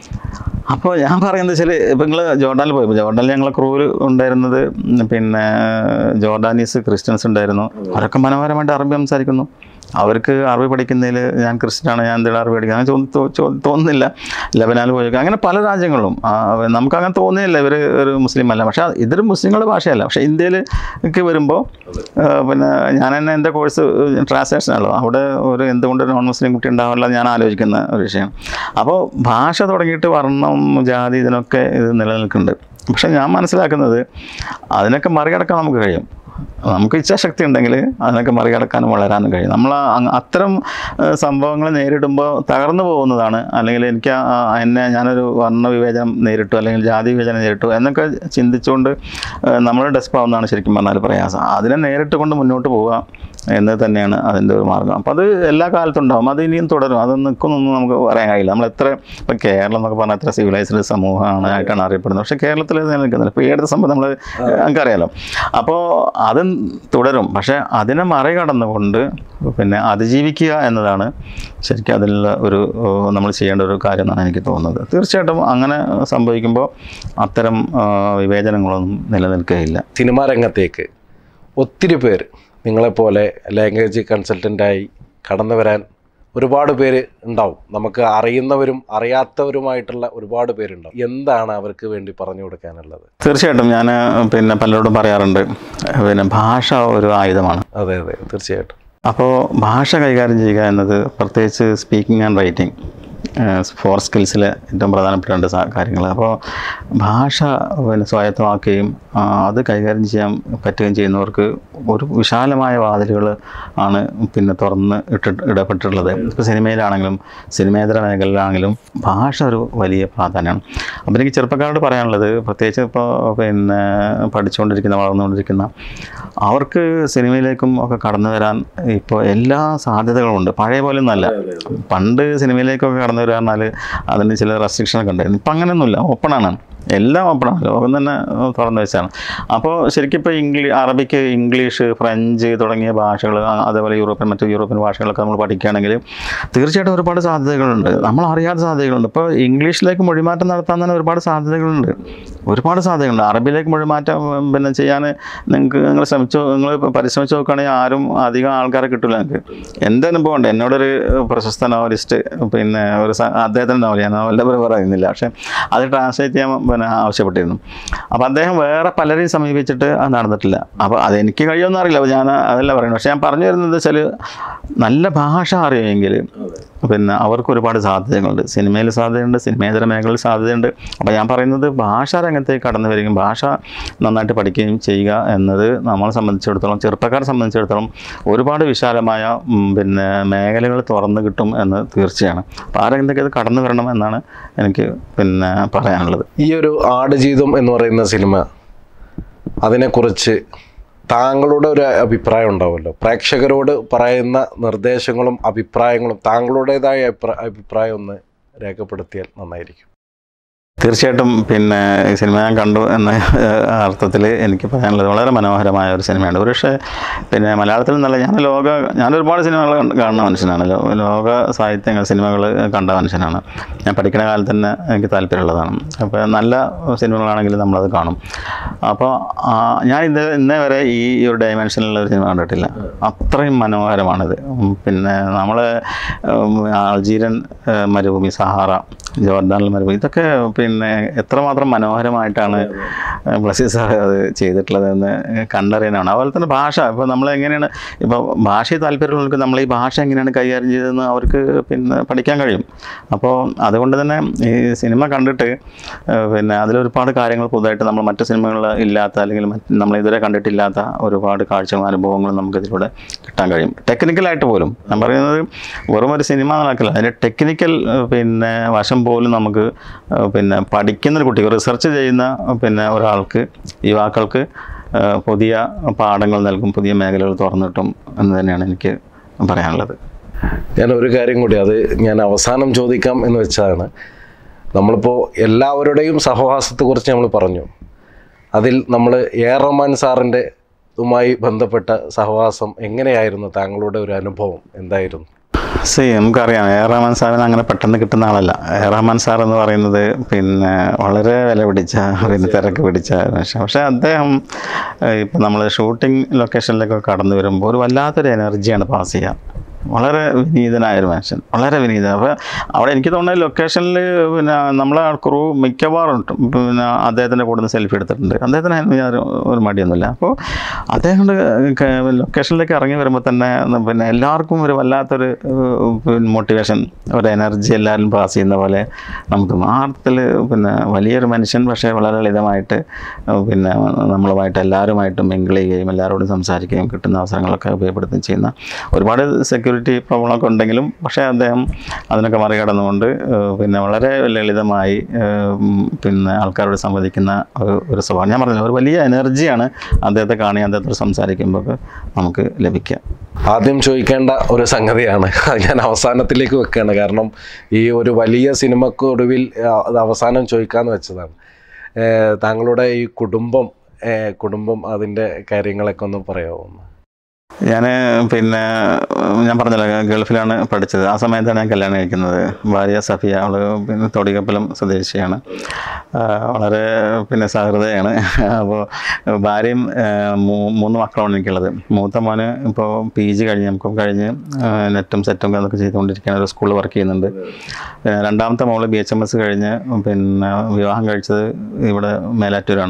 അപ്പോൾ ഞാൻ പറയുന്നത് വെച്ചാൽ ഇപ്പം നിങ്ങൾ ജോർഡാനിൽ പോയി ജോർഡാനിൽ ഞങ്ങളെ ക്രൂവിൽ ഉണ്ടായിരുന്നത് പിന്നെ ജോർഡാനീസ് ക്രിസ്ത്യൻസ് ഉണ്ടായിരുന്നു അവരൊക്കെ മനോഹരമായിട്ട് അറബി സംസാരിക്കുന്നു അവർക്ക് അറബി പഠിക്കുന്നതിൽ ഞാൻ ക്രിസ്ത്യനാണ് ഞാൻ എന്തെങ്കിലും അറബി പഠിക്കുന്നത് അങ്ങനെ ചോ- തോ- ചോ- തോന്നുന്നില്ല ലെബനാനിൽ പോയി അങ്ങനെ പല രാജ്യങ്ങളിലും ആ, നമുക്ക് അങ്ങനെ തോന്നുന്നില്ല ഇവർ ഒരു മുസ്ലിം അല്ല പക്ഷേ ഇതൊരു മുസ്ലിങ്ങളുടെ ഭാഷയല്ല പക്ഷേ ഇന്ത്യയിലേക്ക് വരുമ്പോൾ പിന്നെ ഞാൻ തന്നെ എൻ്റെ കോഴ്സ് ട്രാൻസ്ലേഷൻ ആണല്ലോ അവിടെ ഒരു എന്തുകൊണ്ട് നോൺ മുസ്ലിം കുട്ടി ഉണ്ടാവില്ല ഞാൻ ആലോചിക്കുന്ന ഒരു വിഷയം അപ്പോൾ ഭാഷ തുടങ്ങിയിട്ട് വർണ്ണം ജാതി ഇതിനൊക്കെ ഇത് നിലനിൽക്കുന്നുണ്ട് പക്ഷേ ഞാൻ മനസ്സിലാക്കുന്നത് അതിനൊക്കെ മറികടക്കാൻ നമുക്ക് കഴിയും നമുക്ക് ഇച്ഛാശക്തി ഉണ്ടെങ്കിൽ അതിനൊക്കെ മറികടക്കാനും വളരാനും കഴിയും നമ്മൾ ആ- അത്തരം സംഭവങ്ങൾ നേരിടുമ്പോൾ തകർന്നു പോകുന്നതാണ് അല്ലെങ്കിൽ എനിക്ക് ആ- ആ എന്നെ ഞാനൊരു വർണ്ണ വിവേചനം നേരിട്ടു അല്ലെങ്കിൽ ജാതി വിവേചനം നേരിട്ടു എന്നൊക്കെ ചിന്തിച്ചുകൊണ്ട് നമ്മൾ ഡെസ്പ് ആവുന്നതാണ് ശരിക്കും പറഞ്ഞാൽ പ്രയാസം അതിനെ നേരിട്ട് കൊണ്ട് മുന്നോട്ട് പോവുക എന്ന് തന്നെയാണ് അതിൻ്റെ ഒരു മാർഗം അപ്പോൾ അത് എല്ലാ കാലത്തും ഉണ്ടാവും അത് ഇനിയും തുടരും അത് നിൽക്കുന്നൊന്നും നമുക്ക് പറയാൻ കഴിയില്ല നമ്മൾ എത്ര ഇപ്പം കേരളം എന്നൊക്കെ പറഞ്ഞാൽ എത്ര സിവിലൈസ്ഡ് സമൂഹമാണ് ആയിട്ടാണ് അറിയപ്പെടുന്നത് പക്ഷേ കേരളത്തിൽ ഇത് നിലനിൽക്കുന്നില്ല ഇപ്പോൾ ഈ അടുത്ത സംഭവം നമ്മൾ നമുക്കറിയാലോ അപ്പോൾ അത് തുടരും പക്ഷേ അതിനെ മറികടന്നുകൊണ്ട് പിന്നെ അതിജീവിക്കുക എന്നതാണ് ശരിക്കും അതിലുള്ള ഒരു ഏഹ്, നമ്മൾ ചെയ്യേണ്ട ഒരു കാര്യം എന്നാണ് എനിക്ക് തോന്നുന്നത് തീർച്ചയായിട്ടും അങ്ങനെ സംഭവിക്കുമ്പോൾ അത്തരം ആ, വിവേചനങ്ങളൊന്നും നിലനിൽക്കുകയില്ല സിനിമാ രംഗത്തേക്ക് ഒത്തിരി പേര് നിങ്ങളെപ്പോലെ ലാംഗ്വേജ് കൺസൾട്ടൻ്റായി കടന്നു വരാൻ ഒരുപാട് പേര് ഉണ്ടാവും നമുക്ക് അറിയുന്നവരും അറിയാത്തവരുമായിട്ടുള്ള ഒരുപാട് പേരുണ്ടാവും എന്താണ് അവർക്ക് വേണ്ടി പറഞ്ഞു കൊടുക്കാനുള്ളത് തീർച്ചയായിട്ടും ഞാൻ പിന്നെ പലരോടും പറയാറുണ്ട് പിന്നെ ഭാഷ ഒരു ആയുധമാണ് അതെ അതെ തീർച്ചയായിട്ടും അപ്പോൾ ഭാഷ കൈകാര്യം ചെയ്യുക എന്നത് പ്രത്യേകിച്ച് സ്പീക്കിംഗ് ആൻഡ് റൈറ്റിംഗ് ഫോർ സ്കിൽസിലെ ഏറ്റവും പ്രധാനപ്പെട്ട രണ്ട് കാര്യങ്ങൾ അപ്പോൾ ഭാഷ പിന്നെ സ്വായത്തമാക്കുകയും ആ, അത് കൈകാര്യം ചെയ്യാൻ പറ്റുകയും ചെയ്യുന്നവർക്ക് ഒരു വിശാലമായ വാതിലുകൾ ആണ് പിന്നെ തുറന്ന് ഇട്ടിട്ട് ഇടപെട്ടിട്ടുള്ളത് ഇപ്പോൾ സിനിമയിലാണെങ്കിലും സിനിമേതര മേഖലയിലാണെങ്കിലും ഭാഷ ഒരു വലിയ പ്രാധാന്യമാണ് അപ്പോൾ എനിക്ക് ചെറുപ്പക്കാരോട് പറയാനുള്ളത് പ്രത്യേകിച്ച് ഇപ്പോൾ പിന്നെ പഠിച്ചുകൊണ്ടിരിക്കുന്ന വളർന്നുകൊണ്ടിരിക്കുന്ന അവർക്ക് സിനിമയിലേക്കും ഒക്കെ കടന്നു വരാൻ ഇപ്പോൾ എല്ലാ സാധ്യതകളും ഉണ്ട് പഴയ പോലെ ഒന്നല്ല പണ്ട് സിനിമയിലേക്കൊക്കെ കടന്നു വരിക പറഞ്ഞാൽ അതിന് ചില റെസ്ട്രിക്ഷനൊക്കെ ഉണ്ടായിരുന്നു ഇപ്പം അങ്ങനെയൊന്നുമില്ല ഓപ്പണാണ് എല്ലാം ഓപ്പണാണ് ലോകം തന്നെ തുറന്നു വെച്ചാണ് അപ്പോൾ ശരിക്കും ഇപ്പോൾ ഇംഗ്ലീഷ് അറബിക്ക് ഇംഗ്ലീഷ് ഫ്രഞ്ച് തുടങ്ങിയ ഭാഷകൾ അതേപോലെ യൂറോപ്യൻ മറ്റു യൂറോപ്യൻ ഭാഷകളൊക്കെ നമ്മൾ പഠിക്കുകയാണെങ്കിൽ തീർച്ചയായിട്ടും ഒരുപാട് സാധ്യതകളുണ്ട് നമ്മൾ അറിയാത്ത സാധ്യതകളുണ്ട് ഇപ്പോൾ ഇംഗ്ലീഷിലേക്ക് മൊഴിമാറ്റം നടത്താൻ തന്നെ ഒരുപാട് സാധ്യതകളുണ്ട് ഒരുപാട് സാധ്യതകളുണ്ട് അറബിയിലേക്ക് മൊഴിമാറ്റം ഉം, പിന്നെ ചെയ്യാൻ നിങ്ങൾക്ക് നിങ്ങൾ ശ്രമിച്ചു നിങ്ങൾ പരിശ്രമിച്ച് നോക്കുകയാണെങ്കിൽ ആരും അധികം ആൾക്കാരെ കിട്ടില്ല നിങ്ങൾക്ക് എൻ്റെ അനുഭവം ഉണ്ട് എന്നോടൊരു പ്രശസ്ത നോവലിസ്റ്റ് പിന്നെ ഒരു സ- അദ്ദേഹത്തിൻ്റെ നോവൽ ഞാൻ നോവലിൻ്റെ പേര് പറയുന്നില്ല പക്ഷേ അത് ട്രാൻസ്ലേറ്റ് ചെയ്യാൻ പിന്നെ ആവശ്യപ്പെട്ടിരുന്നു അപ്പോൾ അദ്ദേഹം വേറെ പലരെയും സമീപിച്ചിട്ട് അത് നടന്നിട്ടില്ല അപ്പോൾ അതെനിക്ക് കഴിയുമെന്ന് അറിയില്ല അപ്പോൾ ഞാൻ അതല്ല പറയുന്നത് പക്ഷേ ഞാൻ പറഞ്ഞു വരുന്നത് വെച്ചാൽ നല്ല ഭാഷ അറിയുമെങ്കിൽ പിന്നെ അവർക്ക് ഒരുപാട് സാധ്യതകളുണ്ട് സിനിമയിൽ സാധ്യതയുണ്ട് സിനിമേതര മേഖലയിൽ സാധ്യതയുണ്ട് അപ്പോൾ ഞാൻ പറയുന്നത് ഭാഷാ രംഗത്തേക്ക് കടന്നു വരികയും ഭാഷ നന്നായിട്ട് പഠിക്കുകയും ചെയ്യുക എന്നത് നമ്മളെ സംബന്ധിച്ചിടത്തോളം ചെറുപ്പക്കാരെ സംബന്ധിച്ചിടത്തോളം ഒരുപാട് വിശാലമായ ഉം, പിന്നെ മേഖലകൾ തുറന്നു കിട്ടും എന്ന് തീർച്ചയാണ് അപ്പോൾ ആ രംഗത്തേക്ക് അത് കടന്നു വരണം എന്നാണ് എനിക്ക് പിന്നെ പറയാനുള്ളത് ഈ ഒരു ആടുജീവിതം എന്ന് പറയുന്ന സിനിമ അതിനെക്കുറിച്ച് താങ്കളുടെ ഒരു അഭിപ്രായം ഉണ്ടാവുമല്ലോ പ്രേക്ഷകരോട് പറയുന്ന നിർദ്ദേശങ്ങളും അഭിപ്രായങ്ങളും താങ്കളുടേതായ അഭിപ്രായ അഭിപ്രായം ഒന്ന് രേഖപ്പെടുത്തിയാൽ നന്നായിരിക്കും തീർച്ചയായിട്ടും പിന്നെ ഈ സിനിമ ഞാൻ കണ്ടു എന്ന അർത്ഥത്തിൽ എനിക്ക് പറയാനുള്ളത് വളരെ മനോഹരമായ ഒരു സിനിമയാണ് ഒരു പക്ഷേ പിന്നെ മലയാളത്തിൽ നിന്നല്ല ഞാൻ ലോക ഞാൻ ഒരുപാട് സിനിമകൾ കണ്ട് കാണുന്ന മനുഷ്യനാണ് ലോ- ലോക സാഹിത്യങ്ങൾ സിനിമകൾ കണ്ട മനുഷ്യനാണ് ഞാൻ പഠിക്കുന്ന കാലത്ത് തന്നെ എനിക്ക് താല്പര്യമുള്ളതാണ് അപ്പോൾ നല്ല സിനിമകളാണെങ്കിൽ നമ്മളത് കാണും അപ്പോൾ ആ, ഞാൻ ഇത് ഇന്നേ വരെ ഈ ഒരു ഡയമെൻഷനിലുള്ള ഒരു സിനിമ കണ്ടിട്ടില്ല അത്രയും മനോഹരമാണിത് ഉം, പിന്നെ നമ്മൾ അൾജീരിയൻ ഏഹ്, മരുഭൂമി സഹാറ ജോർദാനിൽ മരുഭൂമി ഇതൊക്കെ പിന്നെ എത്രമാത്രം മനോഹരമായിട്ടാണ് ബ്ലസി സാർ അത് ചെയ്തിട്ടുള്ളതെന്ന് കണ്ടറിയാനാണ് അതുപോലെ തന്നെ ഭാഷ ഇപ്പോൾ നമ്മൾ എങ്ങനെയാണ് ഇപ്പോൾ ഭാഷയിൽ താല്പര്യമുള്ളവർക്ക് നമ്മൾ ഈ ഭാഷ എങ്ങനെയാണ് കൈകാര്യം ചെയ്തതെന്ന് അവർക്ക് പിന്നെ പഠിക്കാൻ കഴിയും അപ്പോൾ അതുകൊണ്ട് തന്നെ ഈ സിനിമ കണ്ടിട്ട് ഏഹ്, പിന്നെ അതിലൊരുപാട് കാര്യങ്ങൾ പുതുതായിട്ട് നമ്മൾ മറ്റു സിനിമകളിൽ ഇല്ലാത്ത അല്ലെങ്കിൽ മറ്റ് നമ്മൾ ഇതുവരെ കണ്ടിട്ടില്ലാത്ത ഒരുപാട് കാഴ്ചകളും അനുഭവങ്ങളും നമുക്ക് ഇതിലൂടെ കിട്ടാൻ കഴിയും ടെക്നിക്കലായിട്ട് പോലും ഞാൻ പറയുന്നത് വെറും ഒരു സിനിമ നടക്കില്ല അതിൻ്റെ ടെക്നിക്കൽ ഏഹ്, പിന്നെ വശം പോലും നമുക്ക് ഏഹ്, പിന്നെ പഠിക്കുന്ന ഒരു കുട്ടിക്ക് റിസർച്ച് ചെയ്യുന്ന പിന്നെ ഒരാൾക്ക് യുവാക്കൾക്ക് ഏഹ്, പുതിയ പാഠങ്ങൾ നൽകും പുതിയ മേഖലകൾ തുറന്നിട്ടും എന്ന് തന്നെയാണ് എനിക്ക് പറയാനുള്ളത് ഞാൻ ഒരു കാര്യം കൂടി അത് ഞാൻ അവസാനം ചോദിക്കാം എന്ന് വെച്ചാണ് നമ്മളിപ്പോൾ എല്ലാവരുടെയും സഹവാസത്തെക്കുറിച്ച് നമ്മൾ പറഞ്ഞു അതിൽ നമ്മൾ എ ആർ റഹ്മാൻ സാറിൻ്റെ ുമായി ബന്ധപ്പെട്ട സഹവാസം എങ്ങനെയായിരുന്നു താങ്കളുടെ ഒരു അനുഭവം എന്തായിരുന്നു സി നമുക്കറിയാം എ റഹ്മാൻ സാറിന് അങ്ങനെ പെട്ടെന്ന് കിട്ടുന്ന ആളല്ല എ റഹ്മാൻ സാർ എന്ന് പറയുന്നത് പിന്നെ വളരെ വില പിടിച്ച പിന്നെ തിരക്ക് പിടിച്ച മനുഷ്യൻ പക്ഷേ അദ്ദേഹം ഇപ്പം നമ്മൾ ഷൂട്ടിംഗ് ലൊക്കേഷനിലേക്കൊക്കെ കടന്നു വരുമ്പോൾ ഒരു വല്ലാത്തൊരു എനർജിയാണ് പാസ് ചെയ്യുക വളരെ വിനീതനായ ഒരു മനുഷ്യൻ വളരെ വിനീതൻ അപ്പോൾ അവിടെ എനിക്ക് തോന്നുന്നത് ലൊക്കേഷനിൽ പിന്നെ നമ്മളെ ക്രൂ മിക്കവാറും ഉണ്ട്. പിന്നെ അദ്ദേഹത്തിൻ്റെ കൂടെ നിന്ന് സെൽഫി എടുത്തിട്ടുണ്ട് അദ്ദേഹത്തിന് അതിന് യാതൊരു ഒരു മടിയൊന്നുമില്ല അപ്പോൾ അദ്ദേഹം ലൊക്കേഷനിലേക്ക് ഇറങ്ങി വരുമ്പോൾ തന്നെ പിന്നെ എല്ലാവർക്കും ഒരു വല്ലാത്തൊരു മോട്ടിവേഷൻ ഒരു എനർജി എല്ലാവരും പാസ് ചെയ്യുന്ന പോലെ നമുക്ക് ആ അർത്ഥത്തിൽ പിന്നെ വലിയൊരു മനുഷ്യൻ പക്ഷേ വളരെ ലളിതമായിട്ട് പിന്നെ നമ്മളുമായിട്ട് എല്ലാവരുമായിട്ടും മിങ്കിൾ ചെയ്യുകയും എല്ലാവരോടും സംസാരിക്കുകയും കിട്ടുന്ന അവസരങ്ങളൊക്കെ ഉപയോഗപ്പെടുത്തുകയും ചെയ്യുന്ന ഒരുപാട് സെക്യൂരിറ്റി പ്രോബ്ലമൊക്കെ ഉണ്ടെങ്കിലും പക്ഷേ അദ്ദേഹം അതിനൊക്കെ മറികടന്നുകൊണ്ട് ഏഹ്, പിന്നെ വളരെ ലളിതമായി ഏഹ്, ഉം, പിന്നെ ആൾക്കാരോട് സംവദിക്കുന്ന ഒരു ഒരു സ്വഭാവം ഞാൻ പറഞ്ഞില്ല ഒരു വലിയ എനർജിയാണ് അദ്ദേഹത്തെ കാണുകയും അദ്ദേഹത്തോട് സംസാരിക്കുമ്പോൾ നമുക്ക് ലഭിക്കുക ആദ്യം ചോദിക്കേണ്ട ഒരു സംഗതിയാണ് അത് ഞാൻ അവസാനത്തിലേക്ക് വെക്കുകയാണ് കാരണം ഈ ഒരു വലിയ സിനിമക്ക് ഒടുവിൽ ആ, അത് അവസാനം ചോദിക്കാന്ന് വെച്ചതാണ് ഏഹ് താങ്കളുടെ ഈ കുടുംബം ഏഹ് കുടുംബം അതിൻ്റെ കാര്യങ്ങളൊക്കെ ഒന്ന് പറയാമോ ഒന്ന് ഞാൻ പിന്നെ ഞാൻ പറഞ്ഞല്ലോ ഗൾഫിലാണ് പഠിച്ചത് ആ സമയത്താണ് ഞാൻ കല്യാണം കഴിക്കുന്നത് ഭാര്യ സഫിയ അവൾ പിന്നെ തൊടികപ്പലം സ്വദേശിയാണ് ആ, വളരെ പിന്നെ സഹൃദയാണ് അപ്പോൾ ഭാര്യയും ആ, മൂ- മൂന്ന് മക്കളാണ് എനിക്കുള്ളത് മൂത്ത മോന് ഇപ്പോൾ പി ജി കഴിഞ്ഞ് നമുക്ക് കഴിഞ്ഞ് ആ, നെറ്റും സെറ്റും അതൊക്കെ ചെയ്തുകൊണ്ടിരിക്കുകയാണ് ഒരു സ്കൂളിൽ വർക്ക് ചെയ്യുന്നുണ്ട് പിന്നെ രണ്ടാമത്തെ മോള് ബി എച്ച് എം എസ് കഴിഞ്ഞ് പിന്നെ വിവാഹം കഴിച്ചത് ഇവിടെ മേലാറ്റൂരാണ്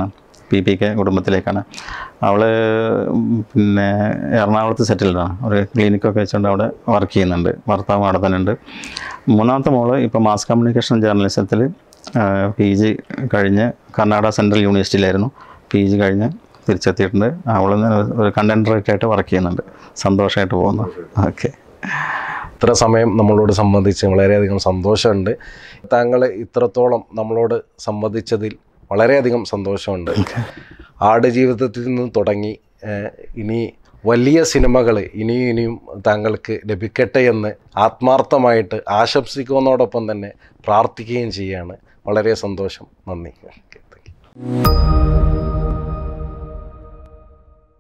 പി പി കെ കുടുംബത്തിലേക്കാണ് അവൾ പിന്നെ എറണാകുളത്ത് സെറ്റിൽഡാണ് ഒരു ക്ലിനിക്കൊക്കെ വെച്ചുകൊണ്ട് അവിടെ വർക്ക് ചെയ്യുന്നുണ്ട് ഭർത്താവ് അവിടെ തന്നെ ഉണ്ട് മൂന്നാമത്തെ മോള് ഇപ്പോൾ മാസ് കമ്മ്യൂണിക്കേഷൻ ജേർണലിസത്തിൽ പി ജി കഴിഞ്ഞ് കർണാടക സെൻട്രൽ യൂണിവേഴ്സിറ്റിയിലായിരുന്നു പി ജി കഴിഞ്ഞ് തിരിച്ചെത്തിയിട്ടുണ്ട് അവൾ ഒരു കണ്ടന്റ് റൈറ്ററായിട്ട് വർക്ക് ചെയ്യുന്നുണ്ട് സന്തോഷമായിട്ട് പോകുന്നു ഓക്കെ ഇത്ര സമയം നമ്മളോട് സംബന്ധിച്ച് വളരെയധികം സന്തോഷമുണ്ട് താങ്കൾ ഇത്രത്തോളം നമ്മളോട് സംബന്ധിച്ചതിൽ വളരെയധികം സന്തോഷമുണ്ട് ആട് ജീവിതത്തിൽ നിന്ന് തുടങ്ങി ഏഹ്, ഇനി വലിയ സിനിമകൾ ഇനിയും ഇനിയും താങ്കൾക്ക് ലഭിക്കട്ടെ എന്ന് ആത്മാർത്ഥമായിട്ട് ആശംസിക്കുന്നതോടൊപ്പം തന്നെ പ്രാർത്ഥിക്കുകയും ചെയ്യാണ് വളരെ സന്തോഷം നന്ദി ഓക്കെ താങ്ക് യു